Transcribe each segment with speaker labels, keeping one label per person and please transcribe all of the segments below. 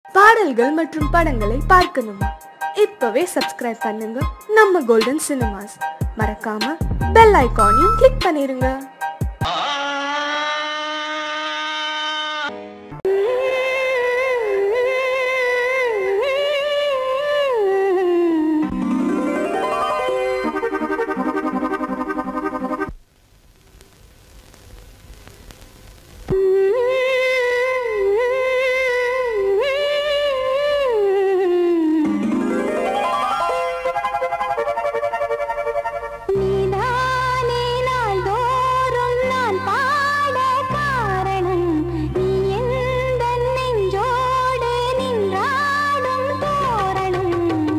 Speaker 1: பாடல்கள் மற்றும் படங்களை பார்க்கணுமா இப்பவே சப்ஸ்கிரைப் பண்ணுங்க நம்ம கோல்டன் சினிமாஸ் மறக்காம பெல் ஐகானையும் கிளிக் பண்ணிருங்க
Speaker 2: நீதானே நாள்தோறும் நான் பாட காரணம் நீ எந்தன் நெஞ்சோடு நின்றாடும் தோரணம்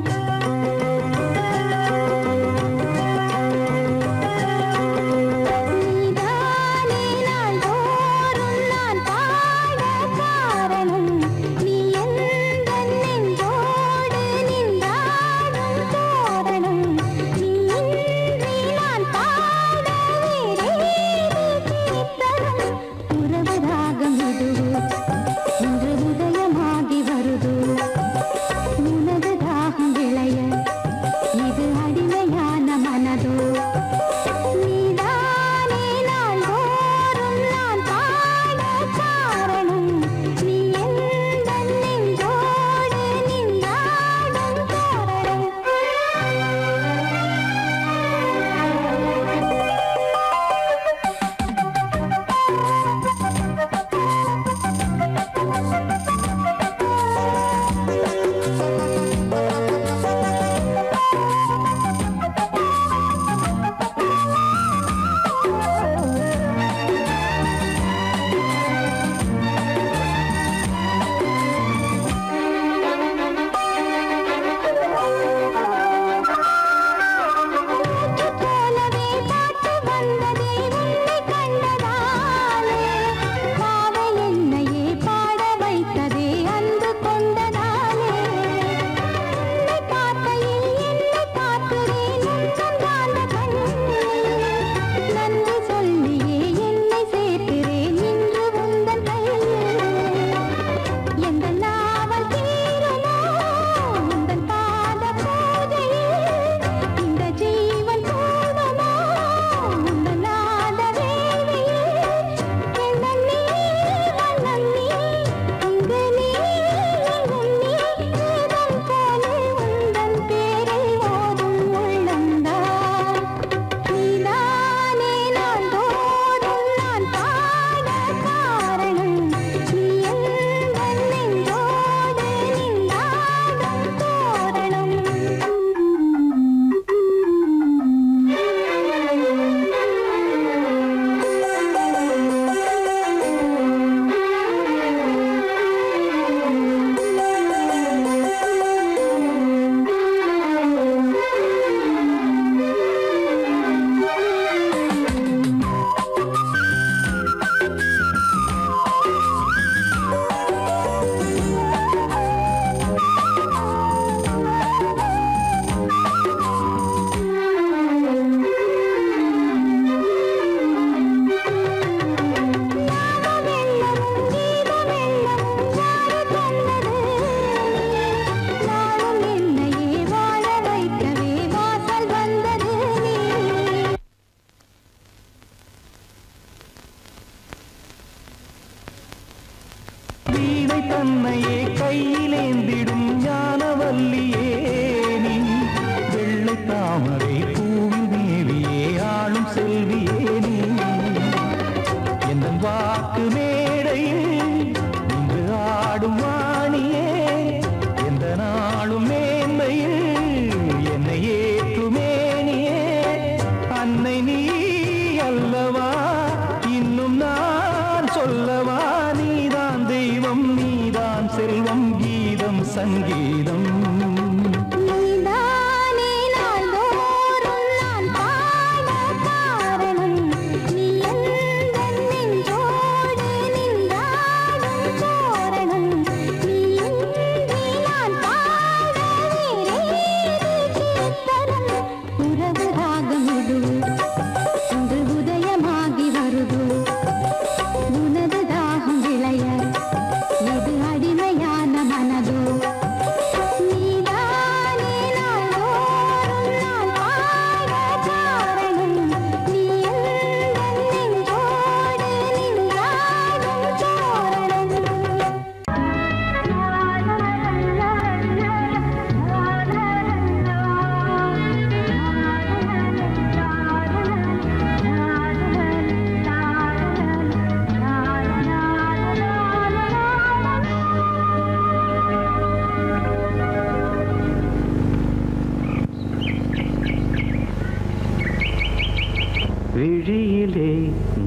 Speaker 2: நீதானே நாள்தோறும் நான் பாட காரணம் நீ எந்தன் நெஞ்சோடு நின்றாடும் தோரணம் நீ இன்றி நான் பாட வேறேது கீர்த்தனம் உறவு ராகம் இதுவோ இன்று உதயமாகி வருதோ உனது தாகம் விளைய இது அடிமையான மனதோ நீதானே நாள்தோறும் நான் பாட காரணம் நீ எந்தன் நெஞ்சோடு நின்றாடும் தோரணம் போலவே பாட்டு வந்ததே உன்னை கண்டதாலே பாவை என்னையே பாட வைத்ததே அன்பு கொண்டதாலே உன்னை பார்க்கையில் என்னை பார்க்கிறேன் உந்தன் காந்த கண்ணில் நன்றி சொல்லியே என்னை சேர்க்கிறேன் இன்று உந்தன் கையில் எந்த நாவல் தீருமோ உந்தன் பாத பூஜையில் இந்த ஜீவன் போதுமோ உந்தன் நாத வேள்வியில் எண்ணம் நீ வண்ணம் நீ இங்கு நீ எங்கும் நீ வேதம் போலே உந்தன் பேரை ஓதும் உள்ளந்தான் நீதானே நாள்தோறும் நான் பாட காரணம் நீ எந்தன் நெஞ்சோடு நின்றாடும் வெள்ளமும் கீத வெள்ளமும் யாரு தந்தது நாளும் என்னையே வாழ வைக்கவே வாசல் வந்தது நீ
Speaker 3: வீணை தன்னையே கையிலேந்திடும் ஞானவல்லியே நீ வெள்ளை தாமரை பூவில் மேவியே ஆளும் செல்வியே நீ எந்த வாக்கு மேடையில் இன்று ஆடும் வாணியே எந்த நாளும் மேன்மையில் என்னை ஏற்றுமேனியே அன்னை நீ அல்லவா இன்னும் நான் சொல்லவா நீதான் தெய்வம் நீதான் செல்வம் கீதம் சங்கீதம்
Speaker 2: நீதானே நாள்தோறும் நான் பாட காரணம் நீ எந்தன் நெஞ்சோடு நின்றாடும் தோரணம் நீ இன்றி நான் பாட வேறேது கீர்த்தனம் உறவு ராகம் இதுவோ இன்று உதயமாகி வருதோ உனது தாகம் விளைய இது அடிமையான மனதோ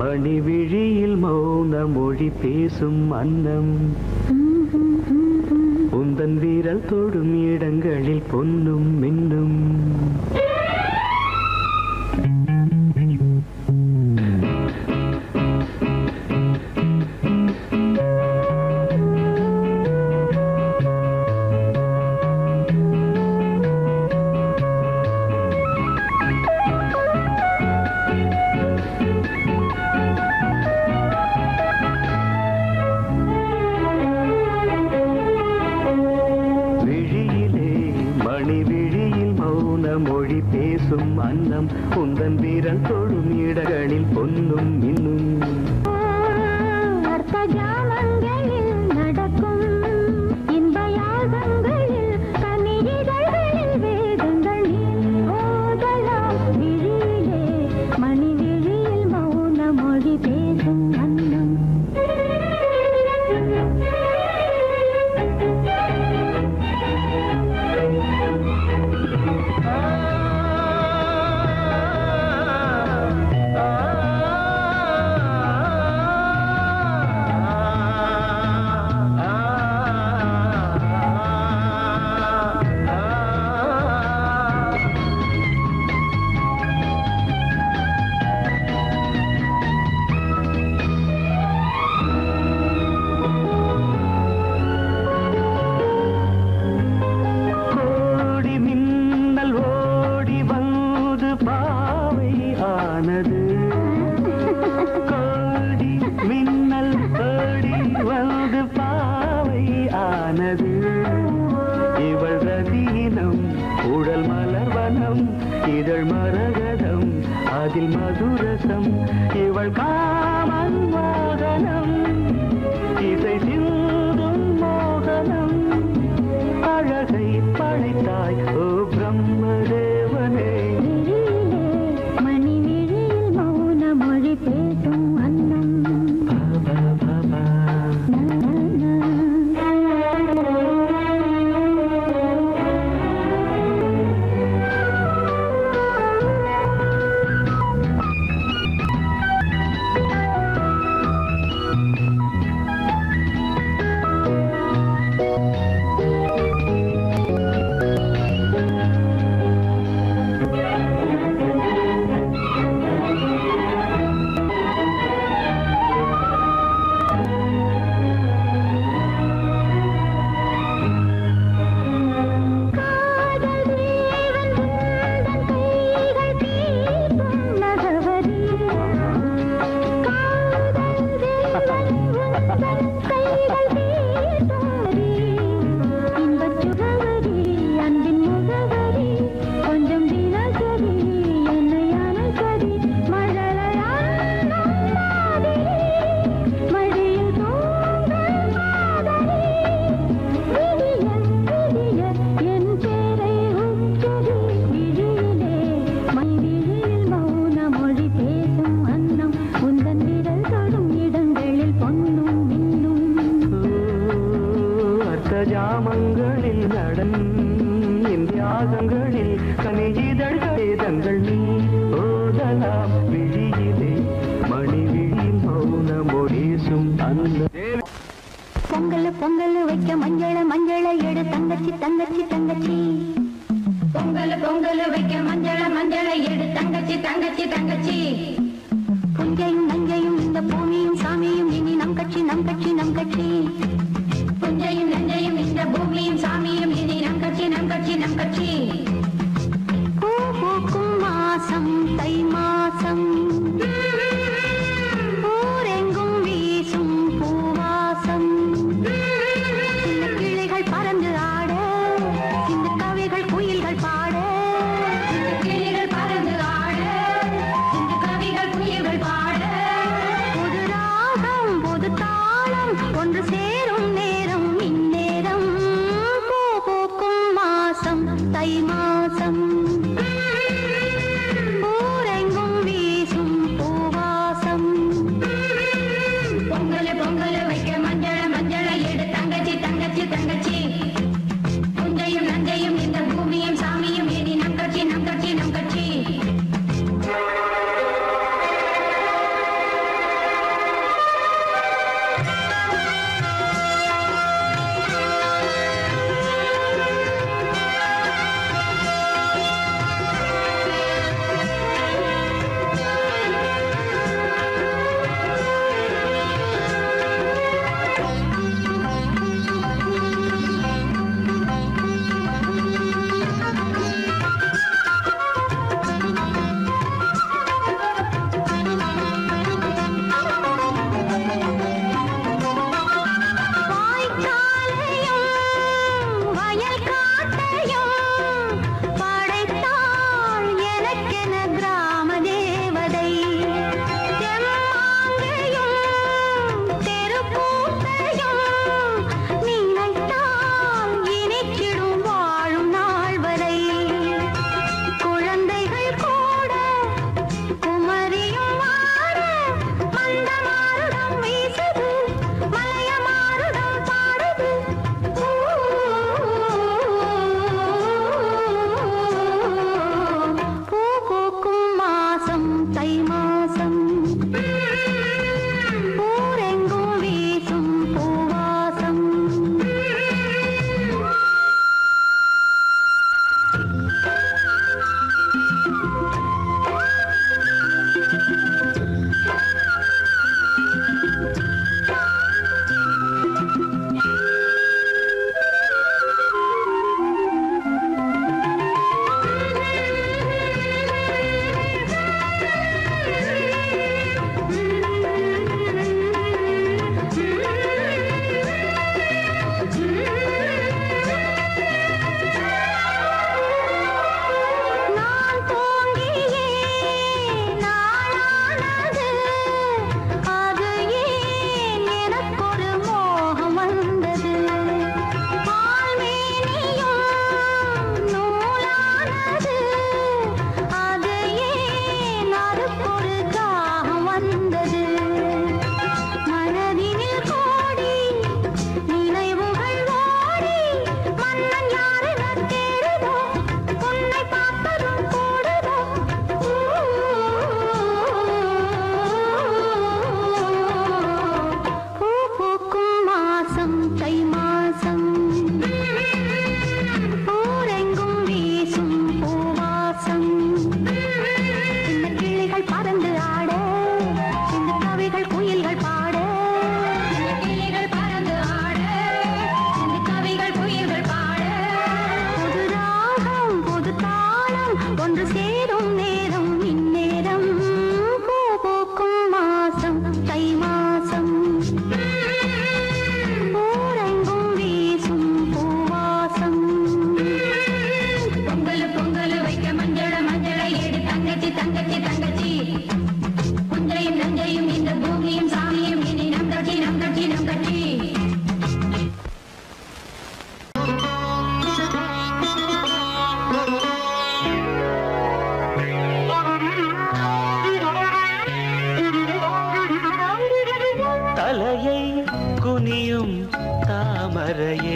Speaker 3: மணி விழியில் மௌன மொழி பேசும் அன்னம் உந்தன் வீரல் தொடும் இடங்களில் பொன்னும் மின்னும் விழியிலே மணி விழியில் மௌன மொழி பேசும் அன்னம் உந்தன் வீரல் தொடும் இடங்களில் பொன்னும் மின்னும்
Speaker 2: அர்த்த ஜாமங்களில் நடக்கும் இன்ப யாகங்களில் கனியிதழ்களில் வேதங்கள் நீ ஓதலாம் விழியிலே மணி விழியில் மௌன மொழி பேசும் அன்னம்
Speaker 3: கோடி மின்னல் ஓடி வந்து பாவை ஆனது கோடி மின்னல் ஓடி வந்து பாவை ஆனது இவள் ரதீனம் உடல் மலர்வனம் இதழ் மரகதம் அதில் மதுரசம் இவள் காமன் மோகனம் இசை சிந்தும் மோகனம் அழகை படைத்தாய் ஓ பிரம்மதேவனே
Speaker 2: விழியிலே மணி விழியில் மௌன மொழி பேசும் அன்னம்
Speaker 3: பாபா பாபா
Speaker 2: காதல் தேவன் உந்தன் கைகள் தீர்க்கும் நகவரி காதல் தேவன் உந்தன் கைகள் தீர்க்கும் இன்பச் சுகவரி அன்பின் முகவரி கொஞ்சம் தினசரி என்னை அனுசரி மழலையான மாதிரி மடியில் தூங்கும் காதலி விடிய விடிய என் பேரை உச்சரி விழியிலே மை விழியில் மௌன மொழி பேசும் அன்னம் உந்தன் விரல் தொடும் இடங்களில் பொன்னும் மின்னும்
Speaker 3: அர்த்த ஜாமங்களில் நடன் இந்தியாகங்களில் கனிஜிதழ் வேதங்கள் நீ ஓதலாம் விழியிலே மணி விழியில் மௌன மொழிசும் அந்த
Speaker 2: பொங்கல் பொங்கல் வைக்க மஞ்சள மஞ்சள எடு தங்கச்சி தங்கச்சி தங்கச்சி
Speaker 4: பொங்கல் பொங்கல் வைக்க மஞ்சள மஞ்சள எடு தங்கச்சி தங்கச்சி தங்கச்சி
Speaker 2: புஞ்சையும் நஞ்சையும் இந்த பூமியும் சாமியும் இனி நம் கட்சி நம் கட்சி நம் கட்சி
Speaker 4: புஞ்சையும் நஞ்சையும் இந்த பூமியும் சாமியும் இனி நம் கட்சி நம் கட்சி நம் கட்சி
Speaker 2: பூ பூக்கும் மாசம் தை மாசம் ஊரெங்கும் வீசும் பூவாசம் சின்ன கிளைகள் பறந்து ஆட சின்ன கவிகள் குயில்கள் பாட
Speaker 4: இந்த கிளிகள் பறந்து ஆட இந்த கவிகள் குயில்கள் பாட
Speaker 2: புது ராகம் புது தாளம் ஒன்று சேரும் நேரம் இன்னே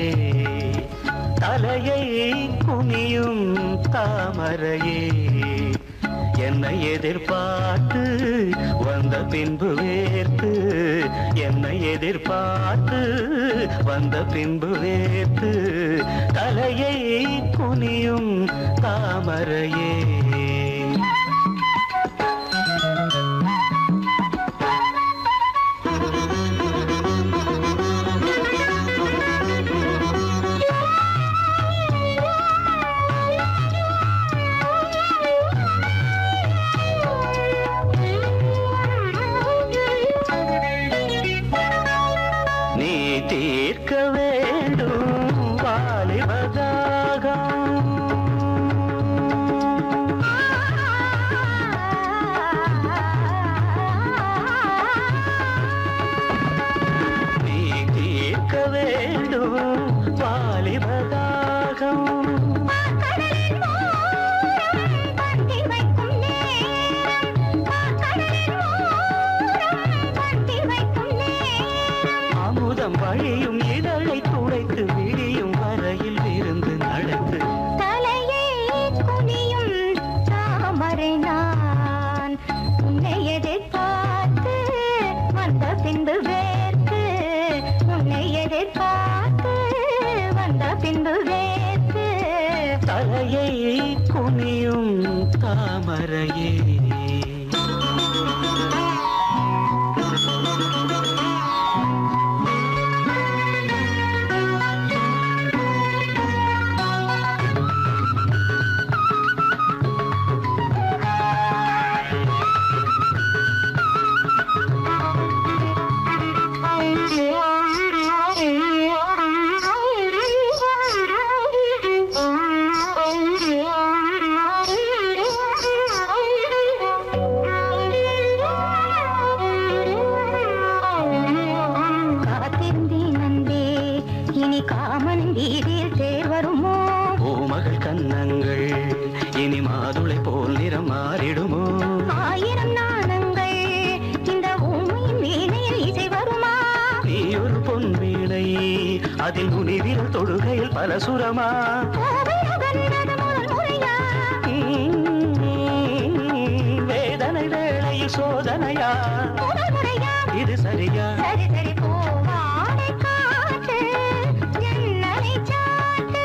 Speaker 3: தலையை குனியும் தாமரையே என்னை எதிர்பார்த்து வந்த பின்பு வேர்த்து என்னை எதிர்பார்த்து வந்த பின்பு வேர்த்து தலையை குனியும் தாமரையே நீ தீர்க்க வேண்டும் வாலிபதாகம் நீ தீர்க்க வேண்டும் வாலிபதாகம் அமுதம் வழியும் இதழை துடைத்து விடியும் வரையில் விருந்து நடத்து
Speaker 2: பின்பு வேர்த்து உன்னை எதிர்பார்த்து வந்த பின்பு வேர்த்து
Speaker 3: தலையை குனியும் தாமரையே
Speaker 2: காத்திருந்தேன் அன்பே இனி காமன் வீதில் தேர் வருமோ
Speaker 3: பூமகள் கன்னங்கள் இனி மாதுளை போல் நிறம் மாறிடுமோ
Speaker 2: ஆயிரம் நாணங்கள் இந்த ஊமையின் வீணையில் இசை வருமா
Speaker 3: நீ ஒரு பொன் வீணை அதில் முனிவிரல் தொடுகையில் பல சுரமா
Speaker 2: கோவை நகர்ந்தது முதல் முறையா
Speaker 3: உம், வேதனை வேளையில் சோதனையா
Speaker 2: முதல் முறையா
Speaker 3: இது சரியா
Speaker 2: சரி சரி பூவாடை காற்று ஜன்னலை சாத்து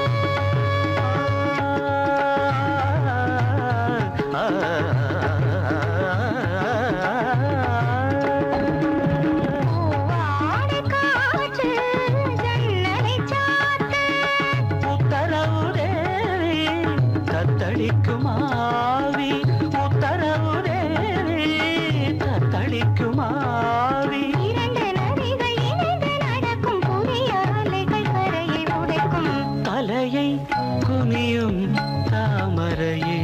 Speaker 2: பூவாடை காற்று ஜன்னலை சாத்து
Speaker 3: உத்தரவு தேவி தத்தளிக்கும் ஆவி உத்தரவு தேவி தத்தளிக்கும் ஆவி
Speaker 2: இரண்டு நதிகள் இணைந்து நடக்கும் புதிய அலைகள் கரையை உடைக்கும்
Speaker 3: தலையை குனியும் தாமரையே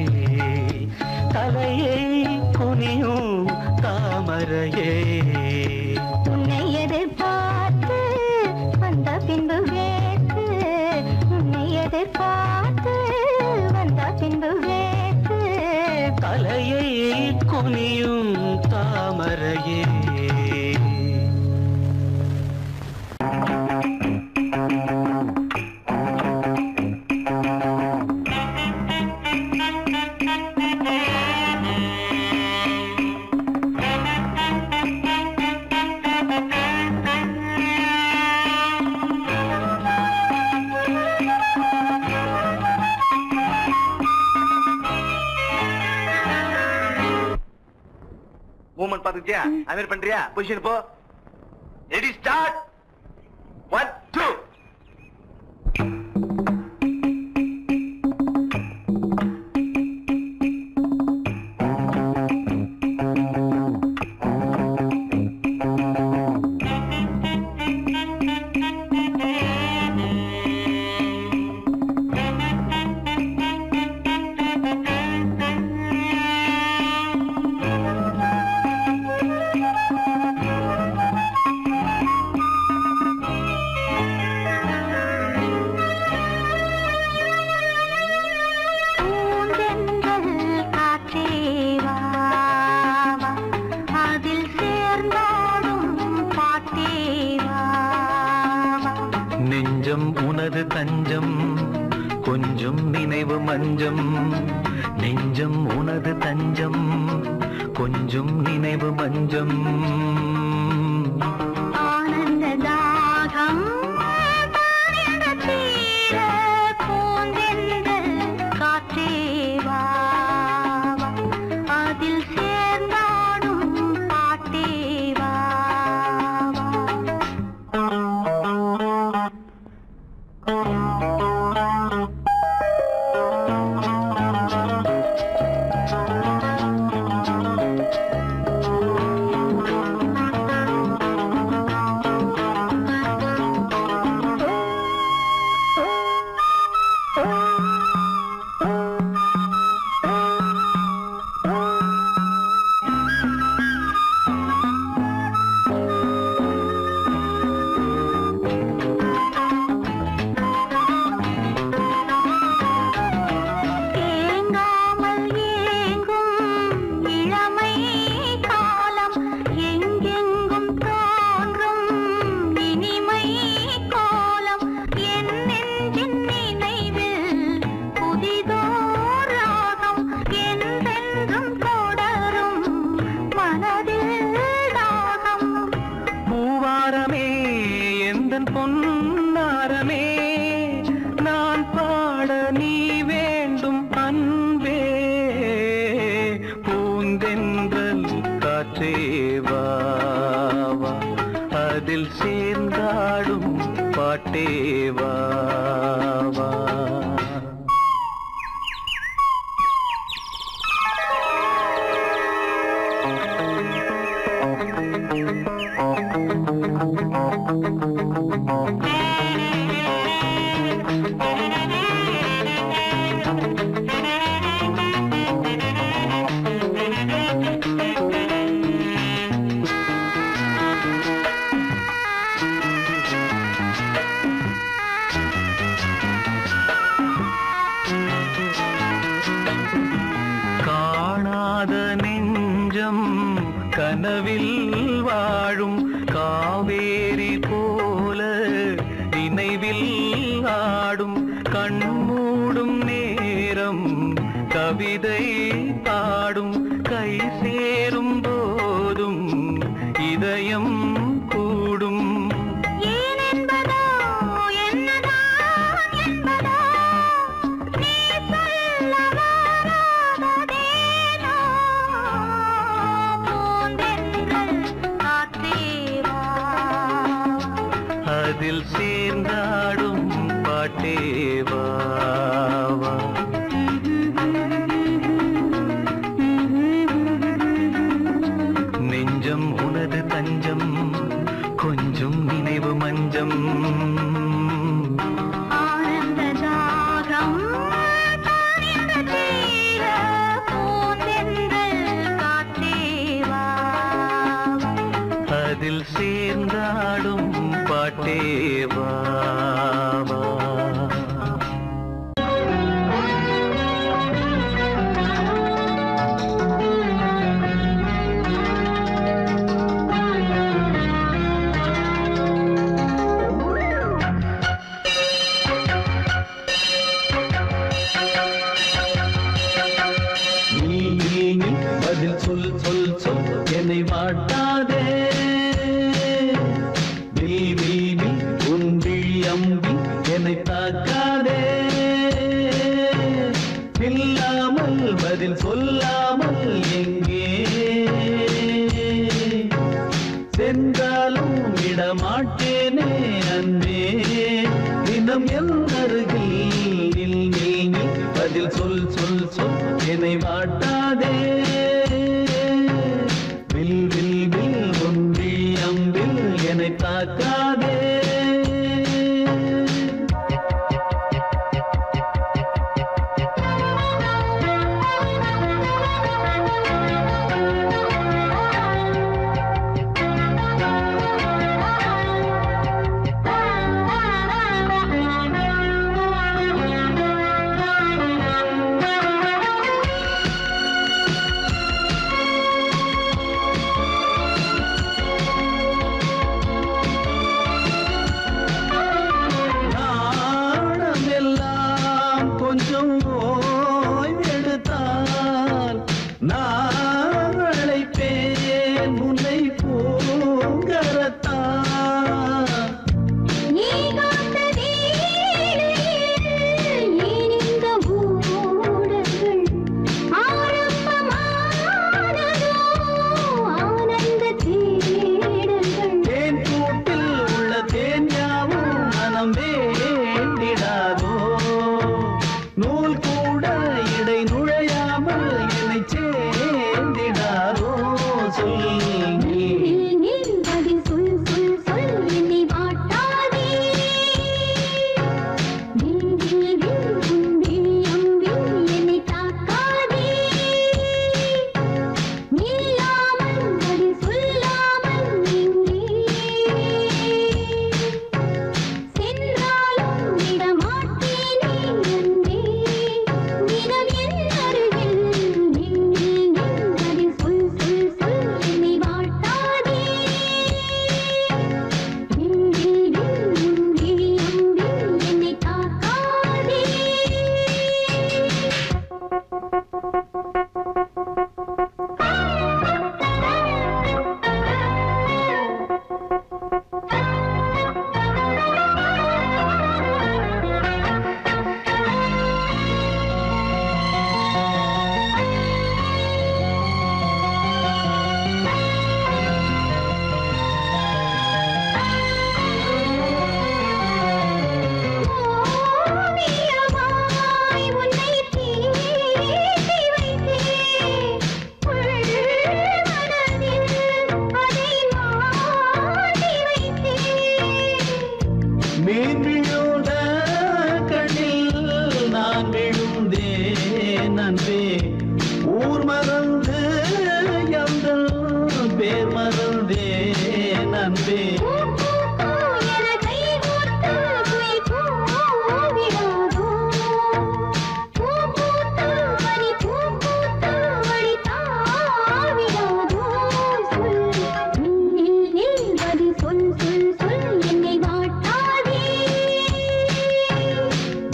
Speaker 3: தலையை குனியும் தாமரையே
Speaker 2: உன்னை எதிர்பார்த்து வந்த பின்பு வேர்த்து உன்னை எதிர்பார்த்து வந்த பின்பு வேர்த்து
Speaker 3: தலையை குனியும் தாமரையே
Speaker 5: மூமெண்ட் பாத்துக்கிட்டியா அது மாதிரி பண்றியா பொசிஷன் போ ரெடி ஸ்டார்ட் ஒன் டூ
Speaker 3: உனது தஞ்சம் கொஞ்சம் நினைவு மஞ்சம் நெஞ்சம் உனது தஞ்சம் கொஞ்சம் நினைவு மஞ்சம்
Speaker 2: ஆனந்த தாகம் தானியங்க தீர பூந்தென்றல் காற்றே வா வா. அதில் சேர்ந்தாடும் பாட்டே வா வா. தேங்காமல் ஏங்கும் இளமை காலம் எங்கெங்கும் தோன்றும் இனிமை கோலம் என் நெஞ்சின் நினைவில் புதிதோர் ராகம் என்றென்றும் தொடரும் மனதில் தாகம்
Speaker 3: பூவாரமே எந்தன் பொன்னாரமே நான் பாட நீ வேண்டும் அன்பே பூந்தென்றல் காற்றே வா வா. அதில் சேர்ந்தாடும் பாட்டே வா வா. காணாத நெஞ்சம் கனவில் வாழும் காவேரி போல நினைவில் ஆடும் கண்மூடும் நேரம் கவிதை பாடும் கை சேரும் போதும் இதயம் கூடும்
Speaker 2: ஏன் என்பதோ என்னதான் என்பதோ நீ சொல்ல வராததேனோ பூந்தென்றல் காற்றே வா
Speaker 3: அதில் சேர்ந்தாடும் பாட்டே வா வா. நெஞ்சம் உனது தஞ்சம் கொஞ்சம் நினைவு மஞ்சம்
Speaker 2: ஆனந்த தாகம் தானியங்க தீர பூந்தென்றல் காற்றே வா
Speaker 3: அதில் சேர்ந்தாடும் பாட்டே வா வா. நீ நீ நீ பதில் சொல் சொல் சொல் என்னை வாட்டாதே நீ நீ நீ உன் விழி அம்பி என்னை தாக்காதே இல்லாமல் பதில் சொல்லாமல் எங்கே சென்றாலும் விடமாட்டேனே அன்பே தினம் என் அருகில் நில் நில் நில் பதில் சொல் சொல் சொல் என்னை வாட்டாதே வில் வில் வில் ஒன்றி அம்பில் என்னை தாக்காதே
Speaker 2: ஆ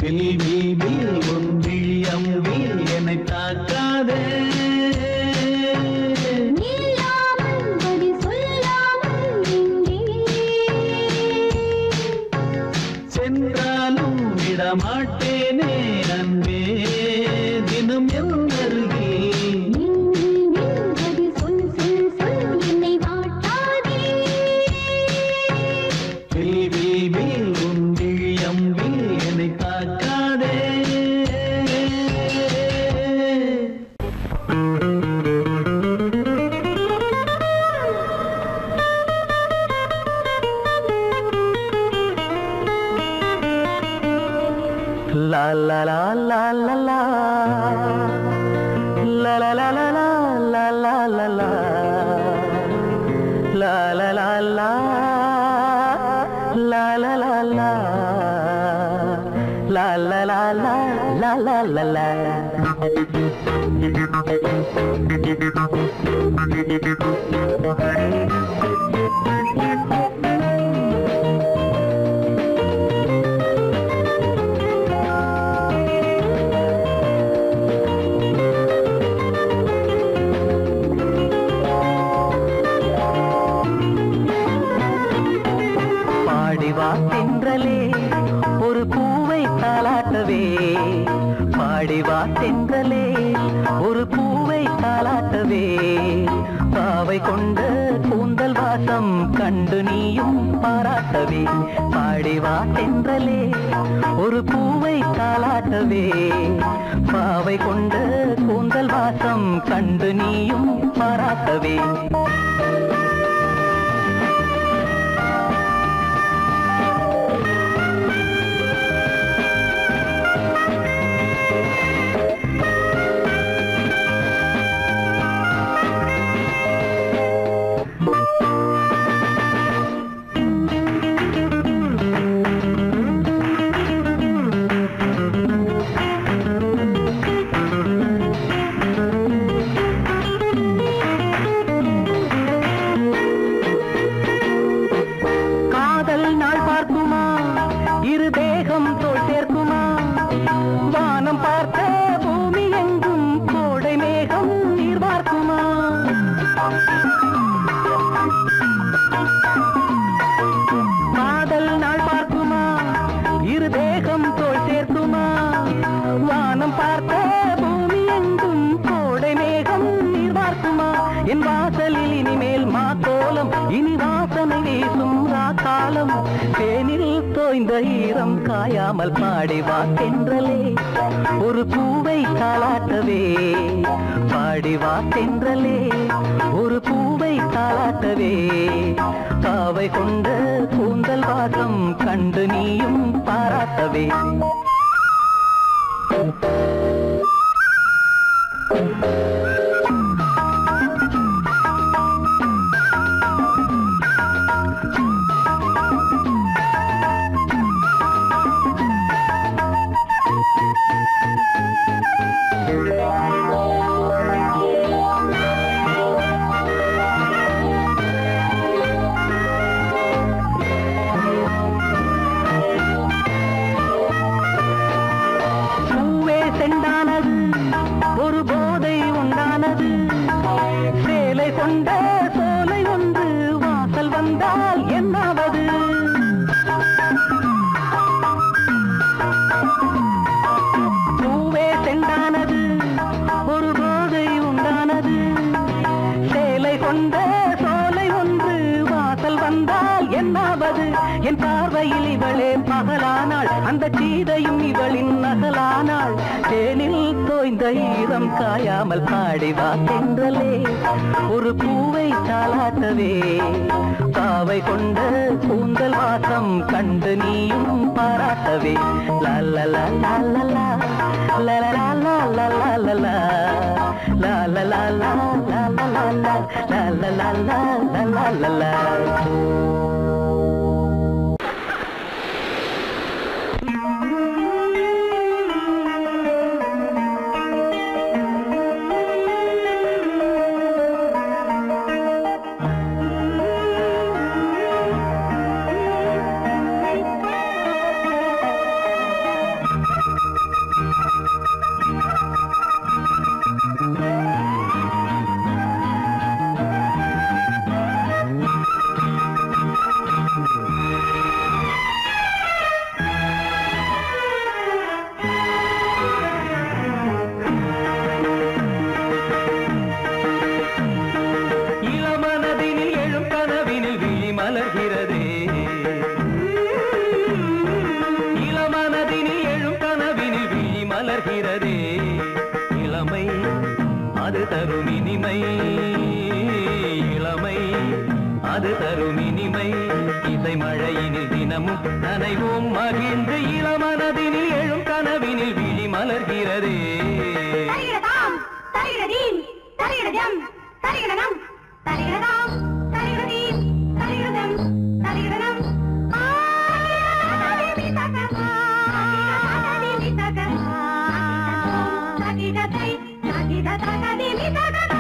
Speaker 3: வில் வில் வில் உன் விழியம்பில் என்னை தாக்காதே
Speaker 2: நில்லாமல் பதில் சொல்லாமல் எங்கே
Speaker 3: சென்றாலும் விடமாட்டேனே அன்பே தினம் என் அருகில்
Speaker 2: நின்று நின்றது சொல் சொல் சொல் என்னை வாட்டாதே
Speaker 3: வில் வில் வில் உன் விழியம்பில் என்னை தாக்காதே
Speaker 6: La la la la la la La la la la la la la la la La la la la La la la la La la la la la la la la பாடி வா தென்றலே ஒரு பூவை தாளாட்டவே பாடி வா தென்றலே ஒரு பூவை தாளாட்டவே பாவை கொண்ட கூந்தல் வாசம் கண்டு நீயும் பாராட்டவே பாடி வா தென்றலே ஒரு பூவை தாளாட்டவே பாவை கொண்ட கூந்தல் வாசம் கண்டு நீயும் பாராட்டவே காதல் நாள் பார்க்குமா இரு தேகம் தோல் சேர்க்குமா வானம் பார்த்த பூமி எங்கும் கோடை மேகம் நீர் பார்க்குமா காதல் நாள் பார்க்குமா இரு தேகம் தோல் சேர்க்குமா வானம் பார்த்த பூமி எங்கும் கோடை மேகம் நீர் பார்க்குமா என் வாசலில் இனிமேல் மா கோலம் இனி வாசனை வீசும் காலம் தேனில் தோய்ந்த ஈரம் காயாமல் பாடி வா தென்றலே ஒரு பூவை தாளாட்டவே பாடி வா தென்றலே ஒரு பூவை தாளாட்டவே பாவை கொண்ட கூந்தல் வாசம் கண்டு நீயும் பாராட்டவே பூவே செண்டானது ஒரு போதை உண்டானது சேலை கொண்ட சோலை ஒன்று வாசல் வந்தால் என்னாவது பூவே செண்டானது ஒரு போதை உண்டானது சேலை கொண்ட சோலை ஒன்று வாசல் வந்தால் என்னாவது என் பார்வையில் இவளே பகலானாள் அந்த சீதையும் இவளின் நகலானாள் தேனில் தோய்ந்த ஈரம் காயாமல் பாடி வா தென்றலே ஒரு பூவை தாளாட்டவே பாவை கொண்ட கூந்தல் வாசம் கண்டு நீயும் பாராட்டவே லல்லலா லல்லலா லலலா லலலா லலலா லலலா லலலா லலலா லலலா மலர்கிறதே இளமை அது தரும் இனிமை இளமை அது தரும் இனிமை இசை மழையினில் தினமும் நனைவோம் மகிழ்ந்து இளமனதினில் எழும் கனவினில் விழி மலர்கிறதே
Speaker 2: தரிகிடதாம் தரிகிடதீம் தரிகிடதம் தரிகிடனம் தரிகிடதாம் தரிகிடதீம் தரிகிடதம் தரிகிடனம் தகிடதை தகிட தகதிமி தகதா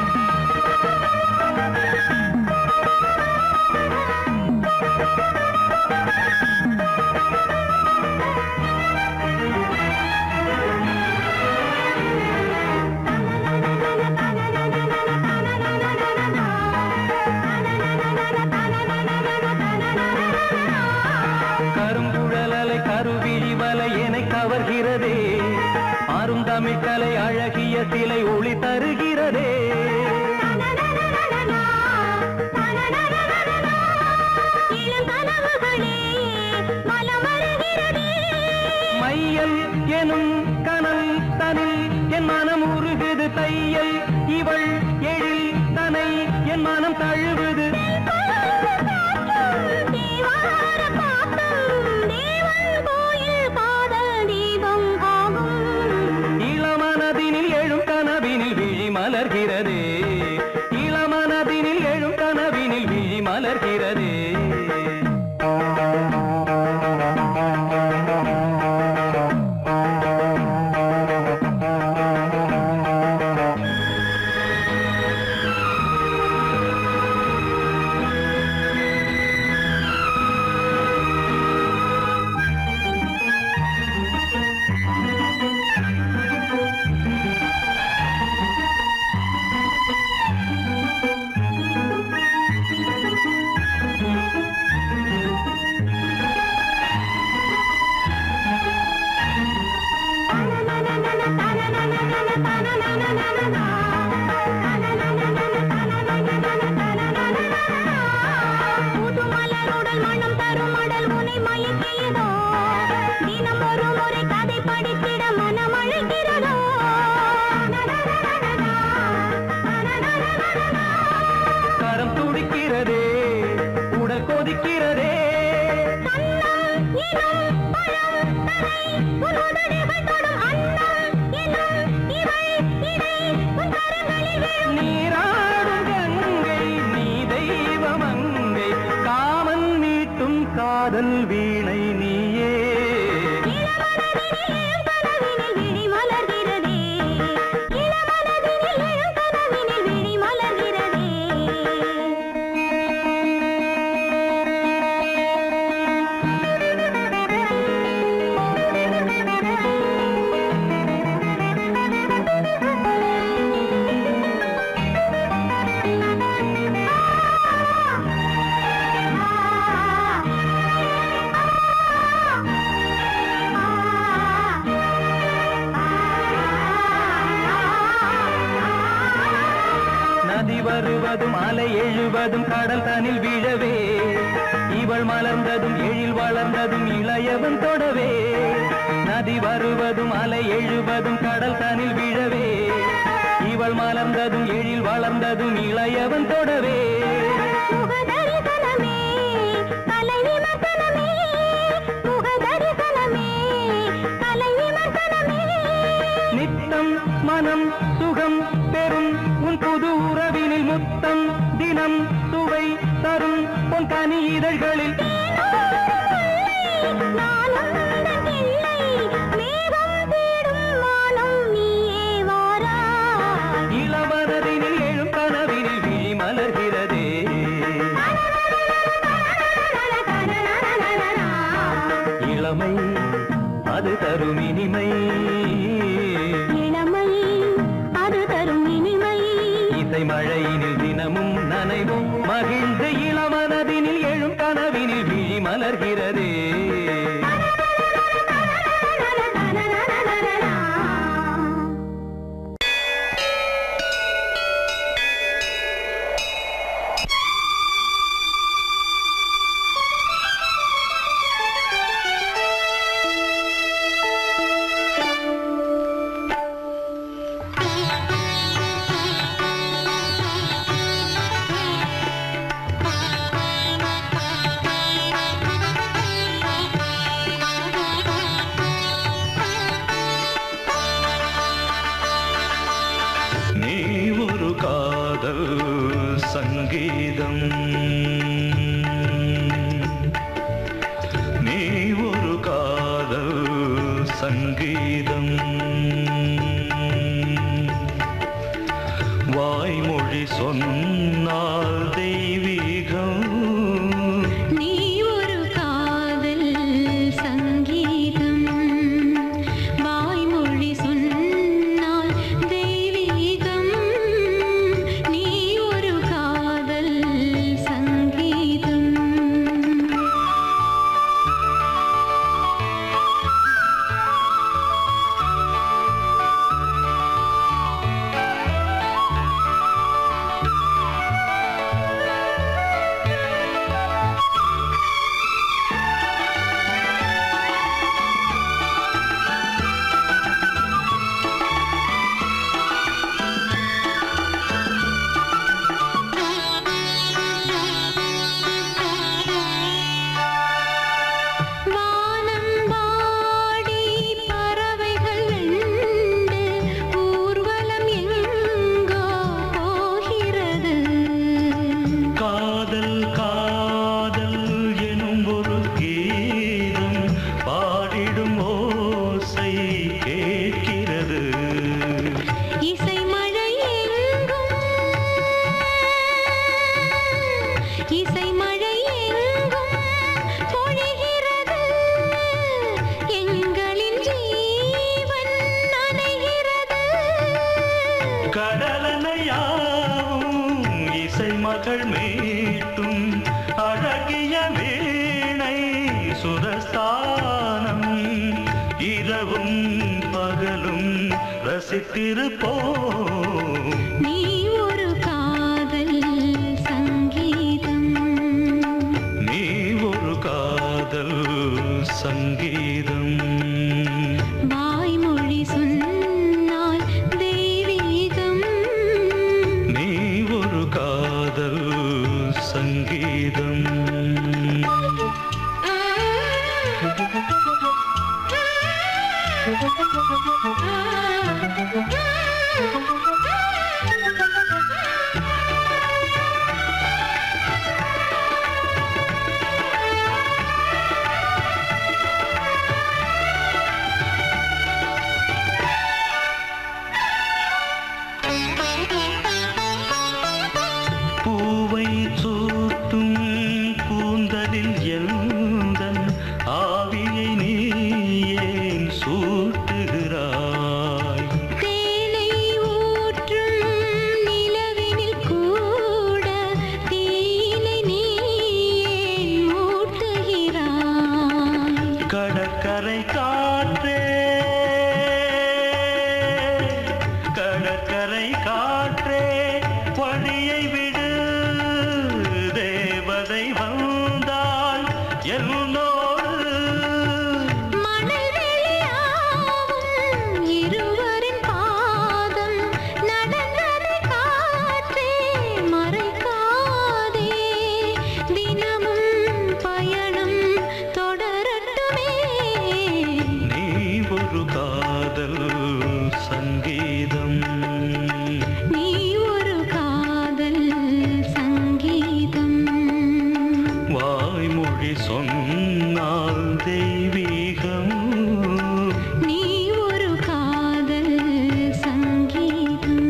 Speaker 6: கருங்குழலலை கருவிழி வலை என கவர்கிறதே ஆறும் தமிழ் கலை அழகிய சிலை ஒளி தருகிறதே மையல் எனும் கனல் தனில் என் மனம் உருகுது தையல் இவள் எழில் தனை என் மனம் தழுவுது இளமனதினில் எழும் கனவினில் விழி மலர்கிறதே இளமனதினில் எழும் கனவினில் விழி மலர்கிறதே
Speaker 2: புதுமலருடல் மனம் தரும் மடல் உனை மயக்கியதோ தினம் ஒரு முறை கதை படித்திட மனம் அழைக்கிறதோ
Speaker 6: கரம் துடிக்கிறதே உடல் கொதிக்கிறதே நீராடும் கங்கை நீ தெய்வம் அங்கை காமன் மீட்டும் காதல் வீணை நீயே நதி வருவதும் அலை எழுவதும் கடல் தனில் விழவே இவள் மலர்ந்ததும் எழில் வளர்ந்ததும் இளையவன் தொடவே நதி வருவதும் அலை எழுவதும் கடல் தனில் விழவே இவள் மலர்ந்ததும் எழில் வளர்ந்ததும் இளையவன் தொடவே
Speaker 2: முகதரிசனமே கலை விமர்சனமே முகதரிசனமே கலை விமர்சனமே
Speaker 6: நித்தம் மனம் சுகம் பெறும் உன் புது உறவினில் முத்தம் தினம் சுவை தரும் உன் கனி இதழ்களில்
Speaker 2: நானுந்தன் இல்லை மேகம் தேடும் வானம் நீயே வாராய்
Speaker 6: இளமனதினில் எழும் கனவினில் விழி மலர்கிறதே இளமை அது தரும் இனிமை
Speaker 2: இளமை அது தரும் இனிமை
Speaker 6: இசை மழையினில் தினமும் நனைவும் மகிழ்ந்து இளமனதினில் எழும் கனவினில் விழி மலர்கிறதே
Speaker 7: சங்கீதம் வாய்மொழி சொன்னால் தெய்வீகம்
Speaker 2: நீ ஒரு காதல் சங்கீதம் வாய்மொழி சொன்னால் தெய்வீகம் நீ ஒரு காதல் சங்கீதம் வானம்பாடி பறவைகள் வெண்டு ஊர்வலம் எங்கோ போகிறது
Speaker 7: காதல் காதல் எனும் ஒரு கீதம் பாடிடும் ஓசை கேட்கிறது
Speaker 2: இசை மழை எங்கும் இசை மழை எங்கும் பொழிகிறது எங்களின் ஜீவன் நனைகிறது
Speaker 7: கடலனையாவும் இசை மகள் மீட்டும் அழகிய வீணை சுரஸ்தானம் இரவும் பகலும் ரசித்திருப்போம்
Speaker 2: நீ ஒரு காதல் சங்கீதம்
Speaker 7: நீ ஒரு காதல் சங்கீதம்
Speaker 2: வாய்மொழி சொன்னால் தெய்வீகம்
Speaker 7: நீ ஒரு காதல் சங்கீதம் பூவை சூட்டும் கூந்தலில் எந்தன் ஆவியை நீ ஏன் சூட்டுகிறாய்
Speaker 2: தேனை ஊற்றும் நிலவினில் கூட தீனை நீ ஏன் மூட்டுகிறாய்
Speaker 7: கடற்கரை காற்றே கடற்கரை காற்றே வழியை விடு தேவதை வந்தால் என்னோடு
Speaker 2: மணல் வெளியாகும் இருவரின் பாதம் நடந்ததை காற்றே மறைக்காதே தினமும் பயணம் தொடரட்டுமே
Speaker 7: நீ ஒரு காதல் சங்கீதம்
Speaker 2: நீ ஒரு காதல் சங்கீதம்
Speaker 7: வாய்மொழி சொன்னால் தெய்வீகம்
Speaker 2: நீ ஒரு காதல் சங்கீதம்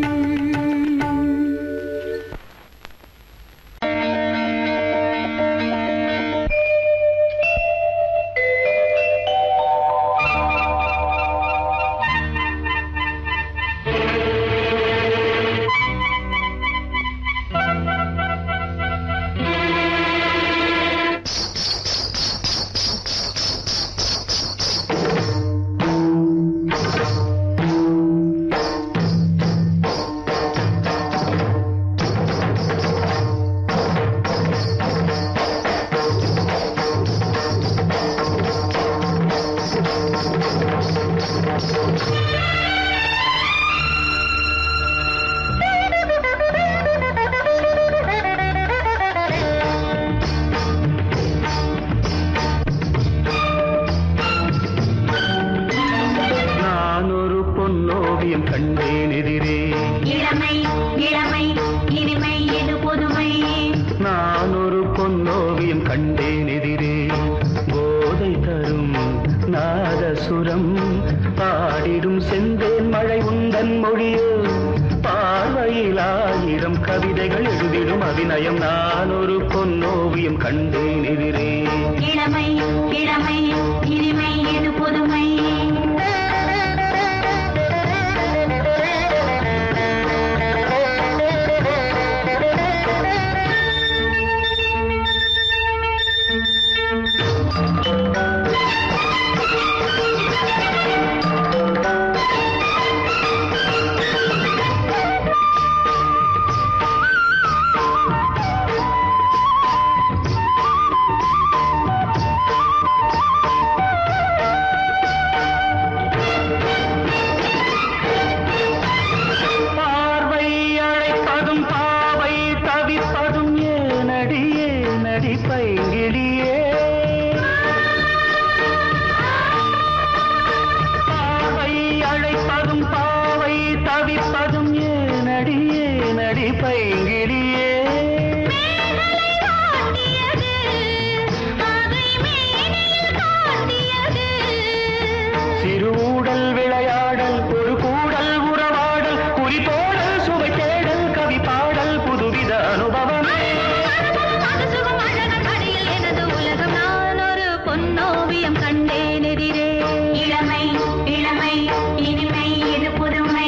Speaker 7: நான் ஒரு பொன்னோவியம் கண்டேன் எதிரே
Speaker 2: இளமை இளமை இனிமை எது புதுமை
Speaker 7: நான் ஒரு பொன்னோவியம் கண்டேன் எதிரே போதை தரும் நாதசுரம் பாடிடும் செந்தேன் மழை உந்தன் மொழியோ பார்வையில் ஆயிரம் கவிதைகள் எழுதிடும் அபிநயம் நான் ஒரு பொன்னோவியம் கண்டேன் எதிரே
Speaker 2: இளமை இளமை இனிமை இது புதுமை
Speaker 7: பார்வை அழைப்பதும் பாவை தவிப்பதும் ஏனடி ஏனடி பைங்கிடியே பார்வை அழைப்பதும் பாவை தவிப்பதும் ஏனடி ஏனடி பைங்கிடியே சிறு ஊடல் விளையாடல் ஒரு கூடல் உறவாடல் குறிப்போடல் சுவை தேடல் கவி பாடல் புதுவித அனுபவமே
Speaker 2: பொன்னோவியம் கண்டேன் எதிரே இளமை இளமை இனிமை இது புதுமை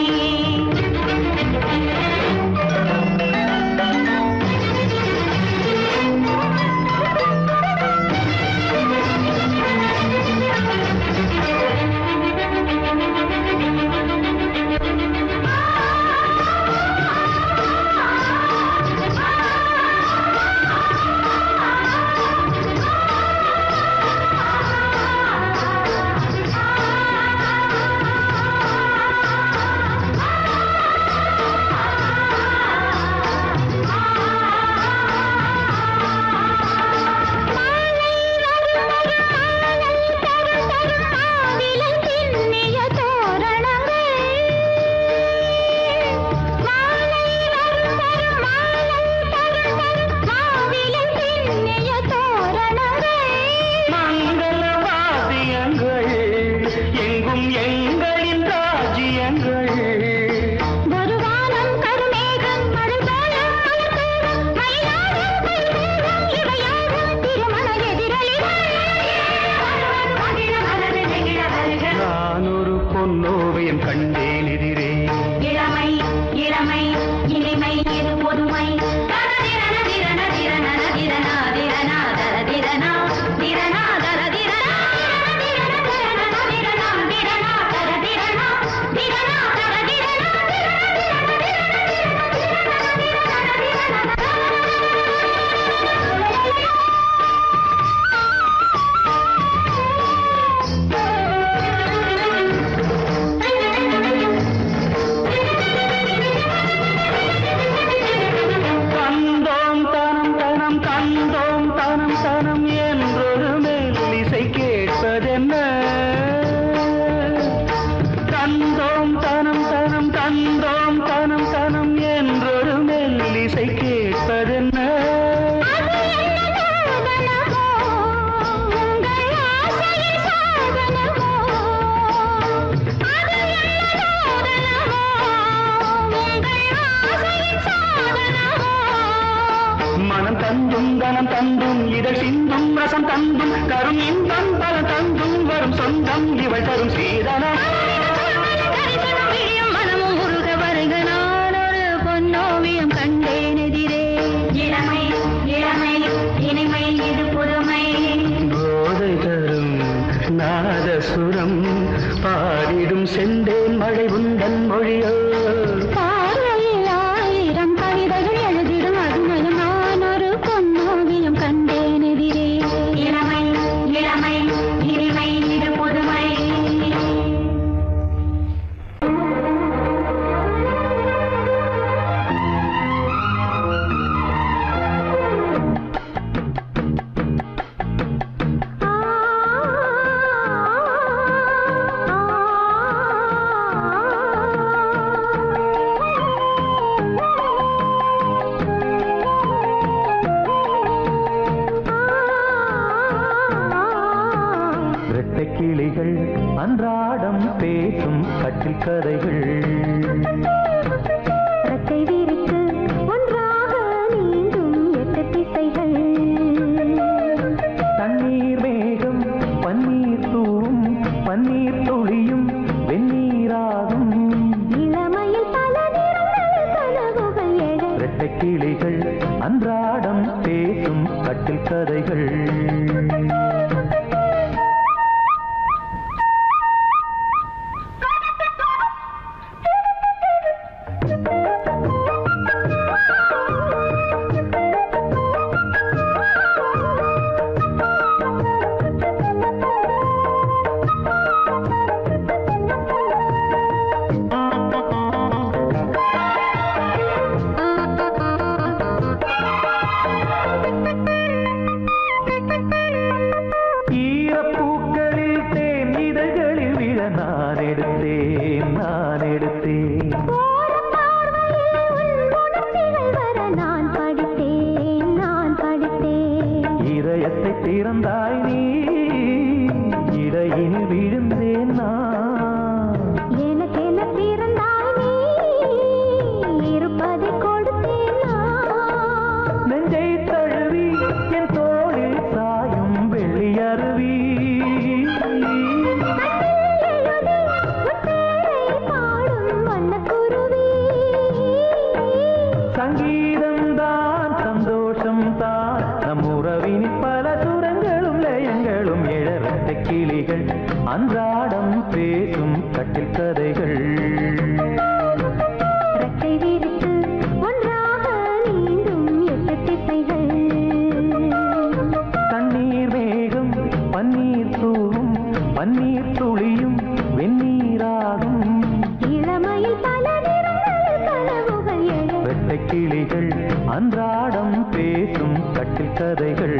Speaker 7: மங்கள வாத்தியங்கள் எங்கும் எங்களின் ராஜ்யங்கள் நான் ஒரு பொன்னோவியம் கண்டேன் எதிரே
Speaker 2: இளமை இளமை இனிமை இது புதுமை தரதிரன திரன திரன திரனா திரனா தர திரனா திரனா தர திரனா திரன திரன திரனா திரனா தர திரனா திரனா தர திரனா
Speaker 7: கந்தோம் தனம் தனம் கந்தோம் தனம் தனம் என்றொரு மெல்லிசை கேட்பதென்ன கந்தோம் தனம் தனம் கந்தோம் தனம் தனம் என்றொரு மெல்லிசை கேட்பதென்ன மனம் தந்தும் தனம் தந்தும் இதழ் சிந்தும் ரசம் தந்தும் கரும் இன்பம் பல தந்தும் வரும் சொந்தம் இவள் தரும் சீதனம்
Speaker 2: மனமும் உருக வருக நான் ஒரு பொன்னோவியம் கண்டேன் எதிரே இளமை இளமை இனிமை இது புதுமை
Speaker 7: போதை தரும் நாதசுரம் பாடிடும் செந்தேன் மழை உந்தன் மொழியோ
Speaker 2: பார்வையில் ஆயிரம் கவிதைகள் எழுதிடும் அபிநயம் நான் ஒரு பொன்னோவியம் கண்டேன் எதிரே இளமை இளமை இனிமை இது புதுமை ஆ
Speaker 7: பேசும் கட்டில் கதைகள்
Speaker 2: ரெக்கை விரித்து ஒன்றாக நீந்தும் எட்டு திசைகள்
Speaker 7: தண்ணீர் மேகம் பன்னீர் தூவும் பன்னீர் துளியும் வெந்நீராகும்
Speaker 2: இளமையில் பல நிறங்கள் கனவுகள் எழ
Speaker 7: இரட்டை கிளிகள் அன்றாடம் பேசும் கட்டில் கதைகள் ஈரப்பூக்களில் தேன் இதழ்களில் விழ நான் எடுத்தேன் நான் எடுத்தேன்
Speaker 2: ஓரம் பார்வையில் உன் உணர்ச்சிகள் வர நான் படித்தேன் நான் படித்தேன்
Speaker 7: இதயத்தை திறந்தாய் நீ இடையில் விழுந்தேன் நான்
Speaker 2: எனக்கென பிறந்தாய் நீ இருப்பதை கொடுத்தேன் நான்
Speaker 7: நெஞ்சை தழுவி என் தோளில் சாயும் வெள்ளி அருவி சங்கீதம் தான் சந்தோஷம் தான் நம் உறவினில் பல சுரங்களும் லயங்களும் எழரட்ட கிளிகள் அன்றாடம் பேசும் கட்டில் கதைகள்
Speaker 2: ரெக்கை விரித்து ஒன்றாக நீந்தும் எட்டு திசைகள்
Speaker 7: தண்ணீர் மேகம் பன்னீர் தூவும் பன்னீர் துளியும் வெந்நீராகும்
Speaker 2: இளமையில் பல நிறங்கள் கனவுகள் எழ
Speaker 7: வெட்டை கிளிகள் அன்றாடம் பேசும் கட்டில் கதைகள்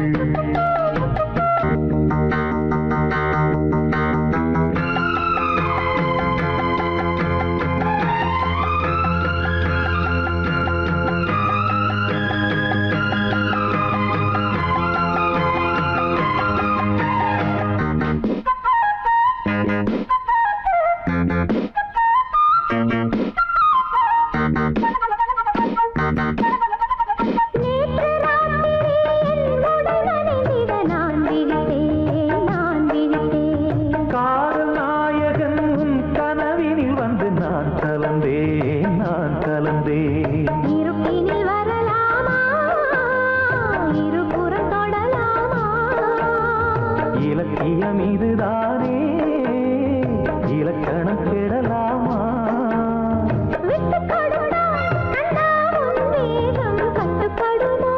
Speaker 2: நேற்று ராத்திரி என் உடல் நனைந்திட நான் விழித்தேன் நான் விழித்தேன்
Speaker 7: காதல் நாயகன் உன் கனவினில் வந்து நான் கலந்தேன் நான் கலந்தேன்
Speaker 2: இருப்பினில் வரலாமா இருபுறம் தொடலாமா
Speaker 7: இலக்கியம் இதுதானே இலக்கணம் கெடலாமா
Speaker 2: விட்டு கொடுத்தால் கண்ணா உன் வேகம் கட்டுப்படுமோ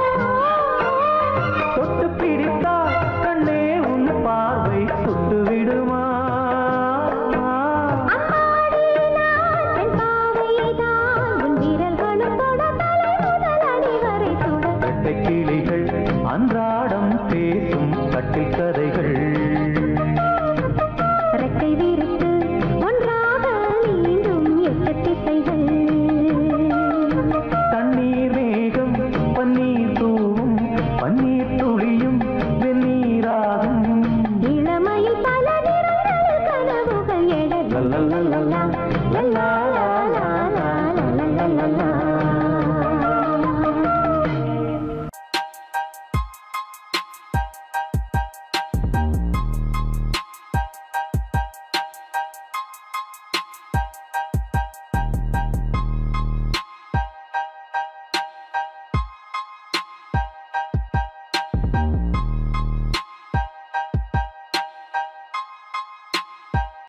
Speaker 7: தொட்டு பிடித்தால் கண்ணே உன் பார்வை சுட்டு விடுமா
Speaker 2: அம்மாடி நான் பெண் பாவைதான் உன் விரல்களும் தொட தலை முதல் அடி வரை சுட
Speaker 7: வெட்டை கிளிகள் அன்றாடம் பேசும் கட்டில் கதைகள்
Speaker 2: ரெக்கை விரித்து ஒன்றாக நீந்தும் எட்டு திசைகள்
Speaker 7: தண்ணீர் மேகம் பன்னீர் தூவும் பன்னீர் துளியும் வெந்நீராகும்
Speaker 2: இளமையில் பல நிறங்கள் கனவுகள் எழ
Speaker 7: லல்லல்லல்லா, லல்லா